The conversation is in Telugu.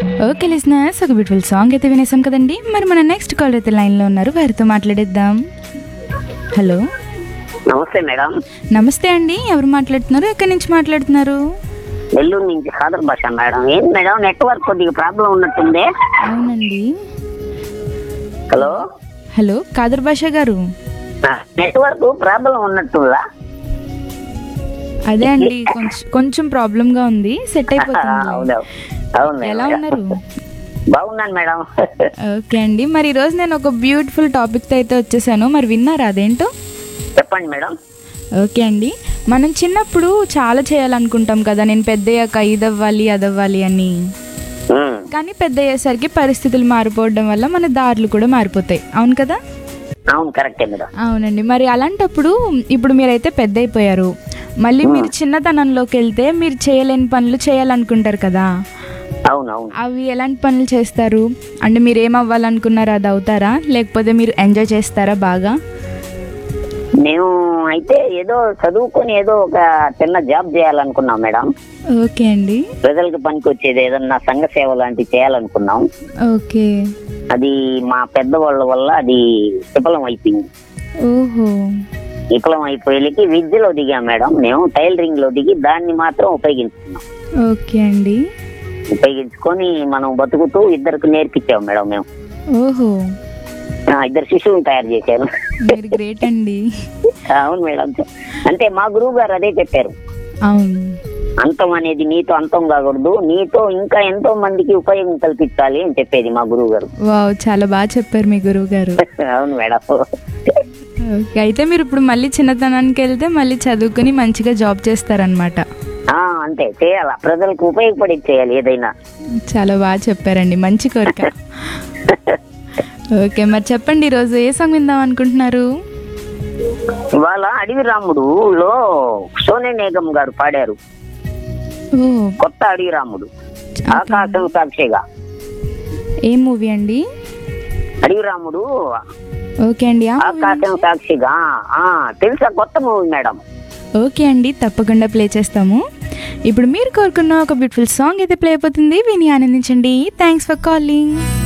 ఓకే లిసినర్స్ ఒక బ్యూటిఫుల్ సాంగ్ అయితే వినేసాం కదండి మరి మన నెక్స్ట్ కాల్ అయితే లైన్లో ఉన్నారు వారితో మాట్లాడేద్దాం హలో నమస్తే మేడం నమస్తే అండి ఎవరు మాట్లాడుతున్నారు ఎక్కడి నుంచి మాట్లాడుతున్నారు నెల్లూరు నుంచి ఖాదర్ భాష మేడం ఏంటి మేడం నెట్వర్క్ కొద్దిగా ప్రాబ్లం ఉన్నట్టుంది అవునండి హలో హలో కాదర్ బాషా గారు నెట్వర్క్ ప్రాబ్లం ఉన్నట్టుందా అదే అండి కొంచెం కొంచెం ప్రాబ్లంగా ఉంది సెట్ అయిపోతుంది అవును అవును ఎలా మేడం. ఉన్నారు బాగున్నాను మేడం ఓకే అండి మరి ఈరోజు నేను ఒక బ్యూటిఫుల్ టాపిక్తో అయితే వచ్చేసాను మరి విన్నారా అదేంటో చెప్పండి మేడం ఓకే అండి మనం చిన్నప్పుడు చాలా చేయాలనుకుంటాం కదా నేను పెద్ద అయ్యాక ఇది అవ్వాలి అది అవ్వాలి అని ఉమ్, కానీ పెద్ద అయ్యేసరికి పరిస్థితులు మారిపోవడం వల్ల మన దారులు కూడా మారిపోతాయి అవును కదా అవును కరెక్టే మేడం అవునండి మరి అలాంటప్పుడు ఇప్పుడు మీరైతే పెద్ద అయిపోయారు మళ్ళీ మీరు చిన్నతనంలోకి వెళ్తే మీరు చేయలేని పనులు చేయాలనుకుంటారు కదా అవును అవును అవి ఎలాంటి పనులు చేస్తారు అంటే మీరు ఏం అవ్వాలనుకున్నారో అది అవుతారా లేకపోతే మీరు ఎంజాయ్ చేస్తారా బాగా మేము అయితే ఏదో చదువుకొని ఏదో ఒక చిన్న జాబ్ చేయాలనుకున్నాం మేడం ఓకే అండి ప్రజలకు పనికి వచ్చేది ఏదన్నా సంఘ సేవ లాంటివి చేయాలనుకున్నాం ఓకే అది మా పెద్దవాళ్ళ వల్ల అది విఫలం అయిపోయింది ఓహో విఫలం అయిపోయేకి విద్యలో దిగాం మేడం మేము టైలరింగ్ లో దిగి దాన్ని మాత్రం ఉపయోగించుకున్నాం ఓకే అండి ఉపయోగించుకొని మనం బతుకుతూ ఇద్దరికి నేర్పించాం మేడం మేము ఓహో ఆ, ఇద్దరు శిశువుని తయారు చేశారు మీరు గ్రేట్ అండి అవును మేడం అంటే మా గురువు గారు అదే చెప్పారు అవును అంతం అనేది నీతో అంతం కాకూడదు నీతో ఇంకా ఎంతో మందికి ఉపయోగం కల్పించాలి అని చెప్పేది మా గురువు గారు వావ్ చాలా బాగా చెప్పారు మీ గురువు గారు అవును మేడం ఓకే అయితే మీరు ఇప్పుడు మళ్ళీ చిన్నతనానికి వెళ్తే మళ్ళీ చదువుకుని మంచిగా జాబ్ చేస్తారనమాట ఆ, అంతే చేయాలా ప్రజలకు ఉపయోగపడి చేయాలి ఏదైనా చాలా బాగా చెప్పారండి మంచి కోరిక ఓకే మరి చెప్పండి ఈరోజు ఏ సాంగ్ విందాం అనుకుంటున్నారు ఇవాళ అడవి రాముడులో సోనే నిగం గారు పాడారు ఓ కొత్త అడవి రాముడు ఆకాశం సాక్షిగా ఏ మూవీ అండి అడవి రాముడు ఓకే అండి ఆ movie ఆకాశం సాక్షిగా ఆ తెలుసా కొత్త మూవీ మేడం ఓకే అండి తప్పకుండా ప్లే చేస్తాము ఇప్పుడు మీరు కోరుకున్న ఒక బ్యూటిఫుల్ సాంగ్ అయితే ప్లే అయిపోతుంది విని ఆనందించండి థ్యాంక్స్ ఫర్ కాలింగ్